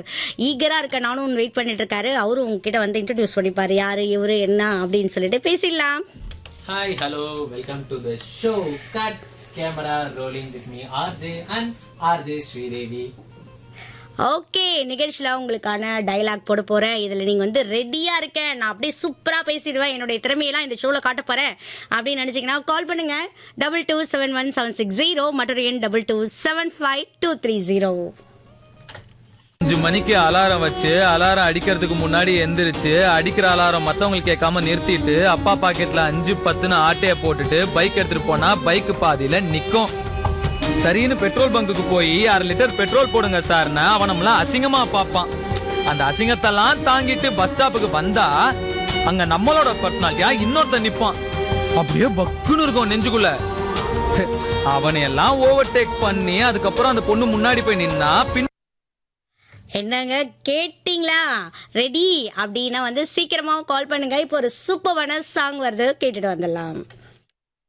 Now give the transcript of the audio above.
ஈகரா இருக்க நானும் வெயிட் பண்ணிட்டு இருக்காரு அவரும் உங்ககிட்ட வந்து இன்ட்ரடியூஸ் பண்ணிப்பாரு யாரு இவரு என்ன அப்படின்னு சொல்லிட்டு பேசிடலாம் Hi, hello, welcome to the show. Cut camera rolling with me, RJ and RJ Sridevi. Okay நிகழ்ச்சியில உங்களுக்கான டயலாக் போட போறேன் இதுல நீங்க வந்து ரெடியா இருக்கேன் நான் அப்படியே சூப்பரா பேசிடுவேன் என்னுடைய திறமையெல்லாம் இந்த ஷோல காட்ட போறேன் அப்படின்னு நினைச்சீங்கன்னா கால் பண்ணுங்க double two seven one seven six zero மற்றொரு எண் double two seven five two three zero அஞ்சு மணிக்கு அலாரம் வச்சு அலாரம் அடிக்கிறதுக்கு முன்னாடி எந்திரிச்சு அடிக்கிற அலாரம் மத்தவங்களுக்கு கேட்காம நிறுத்திட்டு அப்பா பாக்கெட்ல அஞ்சு பத்துன்னு ஆட்டைய போட்டுட்டு பைக் எடுத்துட்டு போனா பைக் பாதியில நிக்கும் சரின்னு பெட்ரோல் பங்குக்கு போய் அரை லிட்டர் பெட்ரோல் போடுங்க சார்னா அவனம்லாம் அசிங்கமா பார்ப்பான் அந்த அசிங்கத்தெல்லாம் தாங்கிட்டு பஸ் ஸ்டாப்புக்கு வந்தா அங்க நம்மளோட பர்சனாலிட்டியா இன்னொருத்தன் நிப்பான் அப்படியே பக்குன்னு இருக்கும் நெஞ்சுக்குள்ள அவனை எல்லாம் ஓவர்டேக் பண்ணி அதுக்கப்புறம் அந்த பொண்ணு முன்னாடி போய் நின்னா பின் என்னங்க கேட்டிங்களா ரெடி அப்படின்னா வந்து சீக்கிரமா கால் பண்ணுங்க இப்போ ஒரு சூப்பரான சாங் வருது கேட்டுட்டு வந்துடலாம்